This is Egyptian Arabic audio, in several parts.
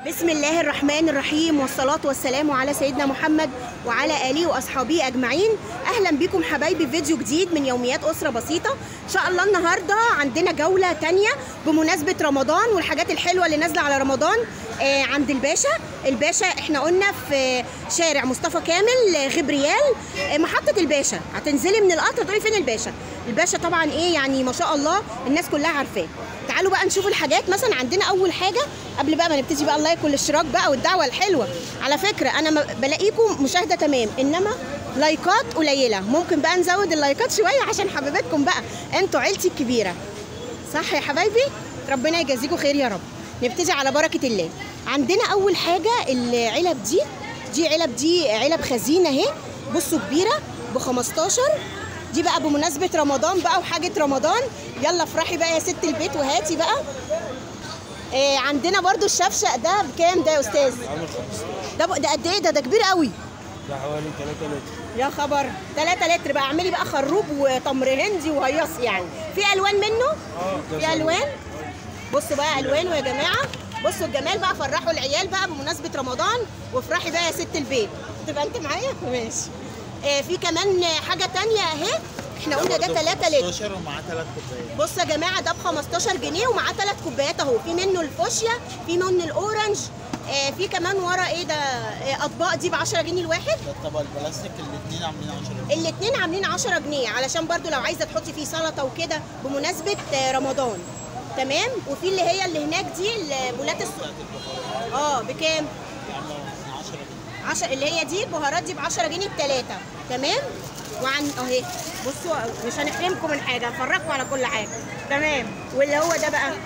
بسم الله الرحمن الرحيم والصلاة والسلام على سيدنا محمد وعلى آله وأصحابه أجمعين أهلا بكم حبايبي في فيديو جديد من يوميات أسرة بسيطة إن شاء الله النهاردة عندنا جولة تانية بمناسبة رمضان والحاجات الحلوة اللي نازلة على رمضان آه عند الباشا الباشا احنا قلنا في شارع مصطفى كامل آه، غبريال آه، محطة الباشا هتنزلي من القطر تقولي فين الباشا الباشا طبعا ايه يعني ما شاء الله الناس كلها عارفاه تعالوا بقى نشوف الحاجات مثلا عندنا اول حاجه قبل بقى ما نبتدي بقى اللايك والاشتراك بقى والدعوه الحلوه على فكره انا ما- بلاقيكم مشاهده تمام انما لايكات قليله ممكن بقى نزود اللايكات شويه عشان حبيبتكم بقى انتوا عيلتي الكبيره صح يا حبايبي ربنا يجازيكم خير يا رب نبتدي على بركه الله عندنا اول حاجه العلب دي دي علب دي علب خزينه اهي بصوا كبيره ب 15 دي بقى بمناسبه رمضان بقى وحاجه رمضان يلا افرحي بقى يا ست البيت وهاتي بقى آه عندنا برضو الشفشق ده بكام ده يا استاذ عامل 15 ده ب- ده قد ايه ده ده كبير قوي ده حوالي 3 لتر يا خبر 3 لتر بقى اعملي بقى خروب وتمر هندي وهيص يعني في الوان منه اه ده في الوان بصوا بقى الوانه يا جماعه بصوا الجمال بقى فرحوا العيال بقى بمناسبه رمضان وافرحي بقى يا ست البيت تبقى انت معايا ماشي آه في كمان حاجه تانية اهي احنا قلنا ده 3 لتر 16 ومعاه ثلاث كوبايات بصوا يا جماعه ده ب 15 جنيه ومعاه ثلاث كوبايات اهو في منه الفوشيا في منه الاورنج آه في كمان ورا ايه ده آه اطباق دي ب 10 جنيه الواحد ده الطبق البلاستيك الاثنين عاملين 10 جنيه الاثنين عاملين 10 جنيه علشان برضو لو عايزه تحطي فيه سلطه وكده بمناسبه آه، رمضان تمام وفي اللي هي اللي هناك دي البولات الص... بتاعت البخار اه بكام عامله 10 جنيه 10 اللي هي دي البهارات دي ب 10 جنيه الثلاثه تمام وعن اهي بصوا مش هنحرمكم من حاجه هنفرجكم على كل حاجه تمام واللي هو ده بقى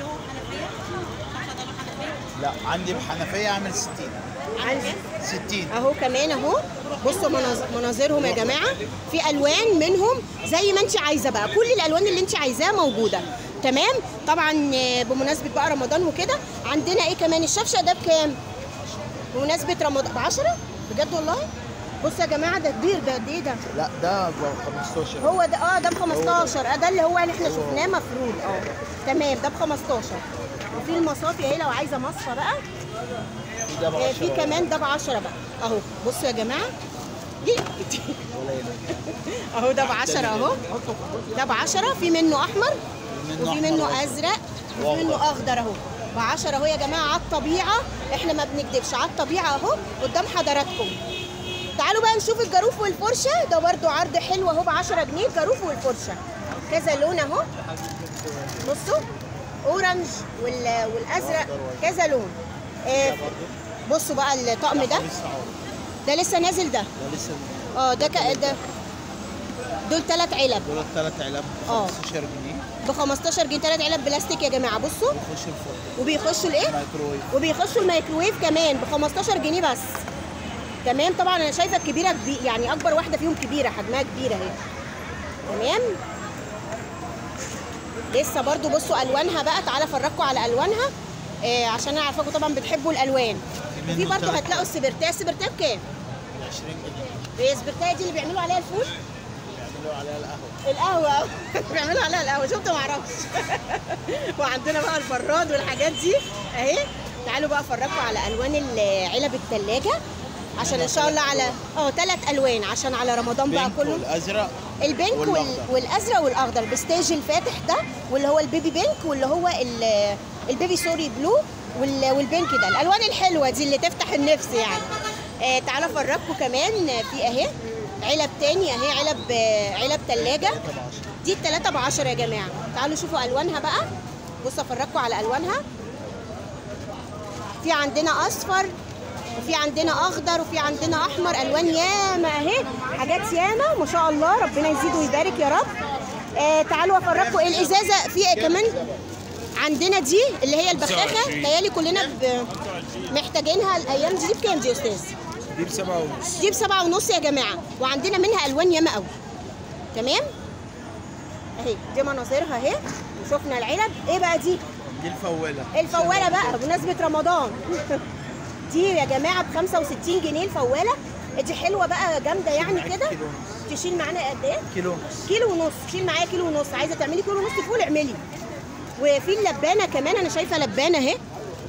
لا عندي بحنفيه عامل 60 عندي 60 اهو كمان اهو بصوا مناظ- مناظرهم يا جماعه في الوان منهم زي ما انت عايزه بقى كل الالوان اللي انت عايزاها موجوده تمام طبعا آه، بمناسبه بقى رمضان وكده عندنا ايه كمان الشفشه ده بكام بمناسبه رمضان ب 10 بجد والله بصوا يا جماعه ده كبير ده قد ايه ده لا ده ب 15 هو ده اه ده ب 15 اه ده اللي هو اللي احنا شفناه مفروض اه تمام ده ب 15 وفي المصافي اهي لو عايزه مصفى بقى في ده ب آه، 10 في كمان ده ب 10 بقى اهو بصوا يا جماعه دي اهو ده ب 10 اهو ده ب 10 في منه احمر وفي منه ازرق وفي منه اخضر اهو ب 10 اهو يا جماعه على الطبيعه احنا ما بنكدبش على الطبيعه اهو قدام حضراتكم تعالوا بقى نشوف الجاروف والفرشه ده برضو عرض حلو اهو ب 10 جنيه الجاروف والفرشه كذا لون اهو بصوا اورنج وال- والازرق كذا لون آه، بصوا بقى الطقم ده ده لسه نازل ده ده لسه اه ده ك... ده دول ثلاث علب دول الثلاث علب ب اه. 15 جنيه ب 15 جنيه ثلاث علب بلاستيك يا جماعه بصوا يخش الفرن وبيخشوا الايه مايكرويف وبيخشوا الميكروويف كمان ب 15 جنيه بس تمام طبعا انا شايفه الكبيره كبي... يعني اكبر واحده فيهم كبيره حجمها كبيره اهي تمام لسه برضو بصوا الوانها بقى تعالى افرجكم على الوانها آه عشان انا عارفاكم طبعا بتحبوا الالوان في وفي منه برضو تلات هتلاقوا السبرتاه السبرتاه بكام 20 جنيه هي السبرتاه دي اللي بيعملوا عليها الفول بيعملوا عليها القهوه القهوة بيعملوا عليها القهوة شفت ما اعرفش وعندنا بقى البراد والحاجات دي اهي تعالوا بقى افرجكم على الوان ال- علب الثلاجة عشان ان شاء الله على اه ثلاث الوان عشان على رمضان بقى بينك كله والازرق البينك وال... والأخضر. والازرق والاخضر بستاج الفاتح ده واللي هو البيبي بينك واللي هو ال... البيبي سوري بلو وال... والبينك ده الالوان الحلوه دي اللي تفتح النفس يعني آه تعالوا افرجكم كمان في اهي علب تاني اهي علب آه، علب ثلاجه ب 10 دي التلاتة بعشرة يا جماعة تعالوا شوفوا ألوانها بقى بصوا أفرجكم على ألوانها في عندنا أصفر وفي عندنا أخضر وفي عندنا أحمر ألوان ياما أهي حاجات ياما ما شاء الله ربنا يزيد ويبارك يا رب آه تعالوا أفرجكم الإزازة في كمان عندنا دي اللي هي البخاخة تهيألي كلنا ب... محتاجينها الأيام دي دي بكام دي يا أستاذ؟ دي بسبعة ونص دي بسبعة ونص يا جماعة وعندنا منها ألوان ياما قوي تمام اهي دي مناظرها اهي وشفنا العلب ايه بقى دي دي الفوله الفوالة بقى بمناسبة رمضان دي يا جماعة ب 65 جنيه الفوالة دي حلوة بقى جامدة يعني كده كيلو ونص. تشيل معانا قد ايه كيلو ونص كيلو ونص شيل معايا كيلو ونص عايزة تعملي كيلو ونص فول اعملي وفي اللبانة كمان انا شايفة لبانة اهي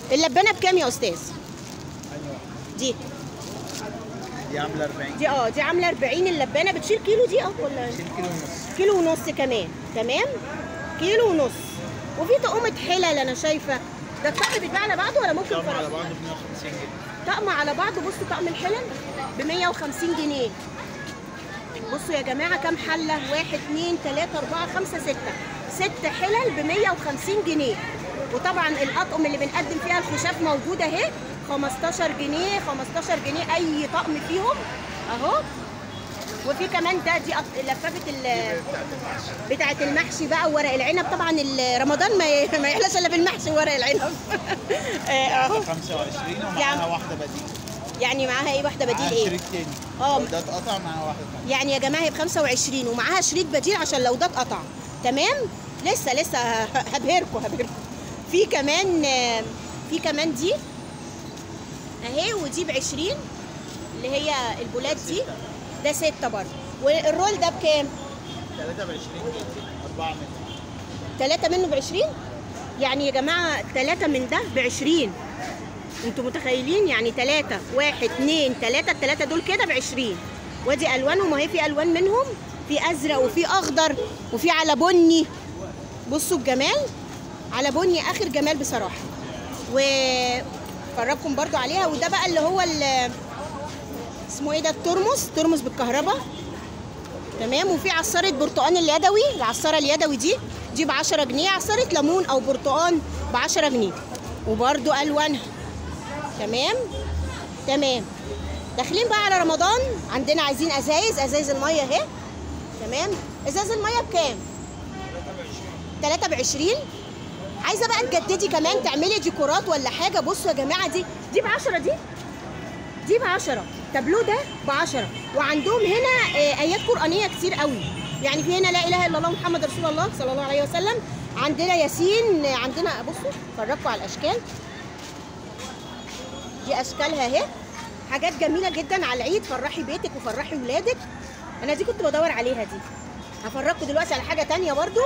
اللبانه بكام يا استاذ أنهي واحدة؟ دي دي عاملة 40 دي اه دي عامله 40 اللبانه بتشيل كيلو دي اه ولا 20 كيلو ونص كيلو ونص كمان تمام كيلو ونص وفي طقومه حلل انا شايفه ده الطقم بيتباع على بعضه ولا ممكن طقم على فرق بعضه ب 150 جنيه طقم على بعضه بصوا طقم الحلل ب 150 جنيه بصوا يا جماعه كام حله واحد اتنين تلاته اربعه خمسه سته ست حلل ب 150 جنيه وطبعا الاطقم اللي بنقدم فيها الخشاف موجوده اهي 15 جنيه 15 جنيه اي طقم فيهم اهو وفي كمان ده دي أط- لفافه ال- بتاعه المحشي بقى وورق العنب طبعا ال- رمضان ما ي- ما يحلاش الا بالمحشي وورق العنب آه، اهو 25 يا ومعاها عم. واحدة بديل يعني معاها ايه واحده بديل معاها ايه شريك تاني اه. لو ده اتقطع معاها واحدة تانية يعني يا جماعه هي ب 25 ومعاها شريط بديل عشان لو ده اتقطع تمام لسه لسه ه- هبهركم هبهركم في كمان آه، في كمان دي اهي ودي ب 20 اللي هي البولات دي ده ستة برضه والرول ده بكام؟ 3 ب 20 جنيه 4 متر ثلاثة منه ب 20 يعني يا جماعة ثلاثة من ده ب 20 انتوا متخيلين يعني ثلاثة واحد اتنين ثلاثة الثلاثة دول كده ب 20 وادي الوانهم وهي في الوان منهم في ازرق وفي اخضر وفي على بني بصوا الجمال على بني اخر جمال بصراحة وفرجكم برضو عليها وده بقى اللي هو ال- اسمه ايه ده الترمس ترمس بالكهرباء تمام وفي عصارة برتقان اليدوي العصارة اليدوي دي دي ب 10 جنيه عصارة ليمون أو برتقان ب 10 جنيه وبرده ألوانها تمام تمام داخلين بقى على رمضان عندنا عايزين ازايز ازايز الميه اهي تمام ازاز الميه بكام 3 ب 20 عايزه بقى تجددي كمان تعملي ديكورات ولا حاجه بصوا يا جماعه دي دي ب 10 دي دي ب 10 تابلو ده ب 10 وعندهم هنا آه، ايات قرانيه كتير قوي يعني في هنا لا اله الا الله محمد رسول الله صلى الله عليه وسلم عندنا ياسين آه، عندنا بصوا فرجكم على الاشكال دي اشكالها اهي حاجات جميله جدا على العيد فرحي بيتك وفرحي ولادك انا دي كنت بدور عليها دي هفرجكم دلوقتي على حاجه تانية برضو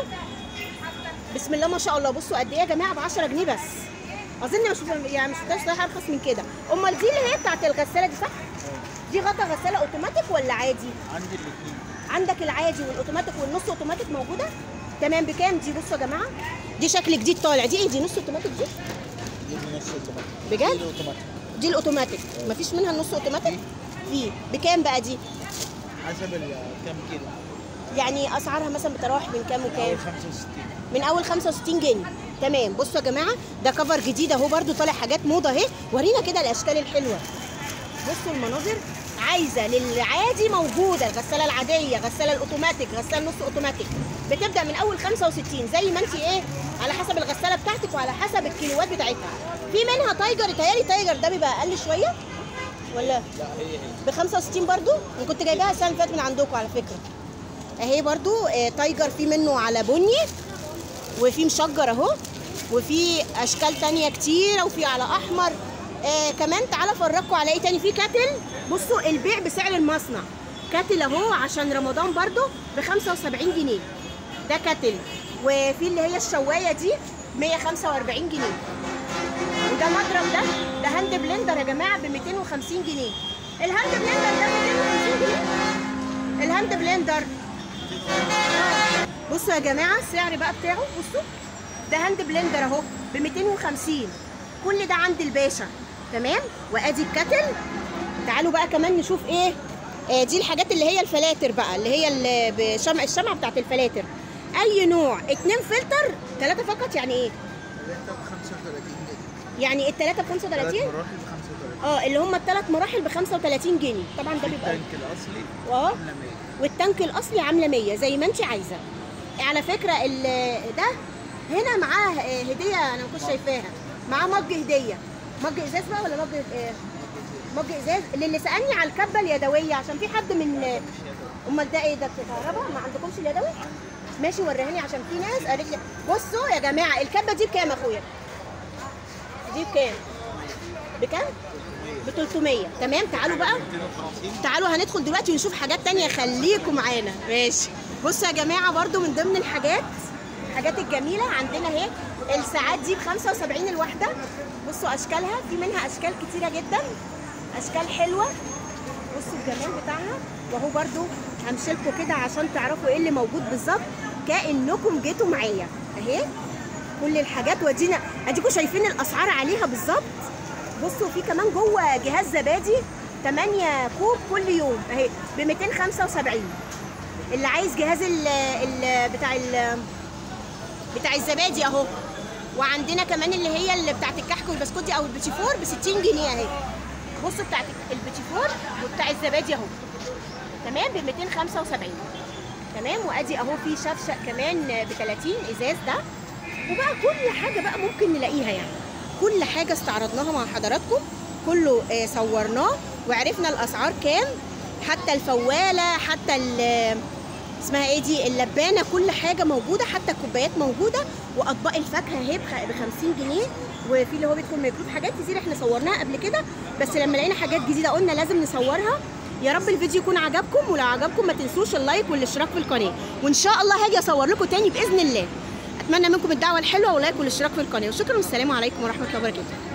بسم الله ما شاء الله بصوا قد ايه يا جماعه ب 10 جنيه بس اظن مش يعني مش شفتهاش صراحه ارخص من كده امال دي اللي هي بتاعت الغساله دي صح دي غطا غساله اوتوماتيك ولا عادي عندي الاثنين عندك العادي والاوتوماتيك والنص اوتوماتيك موجوده تمام بكام دي بصوا يا جماعه دي شكل جديد طالع دي ايه دي نص اوتوماتيك دي دي بنص اوتوماتيك بجد؟ دي الاوتوماتيك دي الاوتوماتيك مفيش منها النص اوتوماتيك في بكام بقى دي حسب ال- كام كيلو يعني اسعارها مثلا بتراوح من كام وكام اول 65 من اول 65 جنيه تمام بصوا يا جماعه ده كفر جديد اهو برده طالع حاجات موضه اهي ورينا كده الاشكال الحلوه بصوا المناظر عايزه للعادي موجوده الغساله العاديه غساله الاوتوماتيك غساله نص اوتوماتيك بتبدا من اول 65 زي ما انت ايه على حسب الغساله بتاعتك وعلى حسب الكيلوات بتاعتها في منها تايجر تهيألي تايجر ده بيبقى اقل شويه ولا لا هي هي ب 65 برضو انا كنت جايباها السنه اللي فاتت من عندكم على فكره اهي برضو آه، تايجر في منه على بني وفي مشجر اهو وفي اشكال تانية كتيرة وفي على احمر آه كمان تعالى افرجكم على ايه تاني في كاتل بصوا البيع بسعر المصنع كاتل اهو عشان رمضان برضو ب 75 جنيه ده كاتل وفي اللي هي الشوايه دي 145 جنيه وده مضرب ده ده هاند بلندر يا جماعه ب 250 جنيه الهاند بلندر ده 250 جنيه الهاند بلندر آه. بصوا يا جماعه السعر بقى بتاعه بصوا ده هاند بلندر اهو ب 250 كل ده عند الباشا تمام وادي الكتل تعالوا بقى كمان نشوف ايه آه دي الحاجات اللي هي الفلاتر بقى اللي هي اللي بشمع الشمعة بتاعت الفلاتر اي نوع اتنين فلتر ثلاثة فقط يعني ايه ثلاثة ب 35 جنيه يعني الثلاثة ب 35 ثلاث مراحل ب 35 اه اللي هم الثلاث مراحل ب 35 جنيه طبعا ده بيبقى التانك الاصلي اه عامله 100 والتانك الاصلي عامله 100 زي ما انت عايزه على فكره ال- ده هنا معاه آه، هديه انا ما كنتش شايفاها معاه مج هديه مج ازاز بقى ولا مج آه، مج ازاز للي سالني على الكبه اليدويه عشان في حد من امال ده ايه ده كهرباء ما عندكمش اليدوي ماشي وريهاني عشان في ناس قالت لي بصوا يا جماعه الكبه دي بكام يا اخويا دي بكام بكام ب 300 تمام تعالوا بقى 250 تعالوا هندخل دلوقتي ونشوف حاجات تانية خليكم معانا ماشي بصوا يا جماعة برضو من ضمن الحاجات الحاجات الجميلة عندنا اهي الساعات دي ب 75 الواحدة بصوا اشكالها في منها اشكال كتيره جدا اشكال حلوه بصوا الجمال بتاعها وهو برضو همشيلكوا كده عشان تعرفوا ايه اللي موجود بالظبط كانكم جيتوا معايا اهي كل الحاجات ودينا اديكوا شايفين الاسعار عليها بالظبط بصوا في كمان جوه جهاز زبادي 8 كوب كل يوم اهي ب 275 اللي عايز جهاز ال ال بتاع ال بتاع الزبادي اهو وعندنا كمان اللي هي اللي بتاعت الكحك والبسكوت دي او البيتيفور ب 60 جنيه اهي بصوا بتاعت البيتيفور وبتاع الزبادي اهو تمام ب 275 تمام وادي اهو في شفشق كمان ب 30 ازاز ده وبقى كل حاجه بقى ممكن نلاقيها يعني كل حاجه استعرضناها مع حضراتكم كله آه، صورناه وعرفنا الاسعار كام حتى الفواله حتى ال- اسمها ايه دي اللبانه كل حاجه موجوده حتى الكوبايات موجوده واطباق الفاكهه اهي ب 50 جنيه وفي اللي هو بيدخل ميكروب حاجات كتير احنا صورناها قبل كده بس لما لقينا حاجات جديده قلنا لازم نصورها يا رب الفيديو يكون عجبكم ولو عجبكم ما تنسوش اللايك والاشتراك في القناه وان شاء الله هاجي اصور لكم تاني باذن الله اتمنى منكم الدعوه الحلوه واللايك والاشتراك في القناه وشكرا والسلام عليكم ورحمه الله وبركاته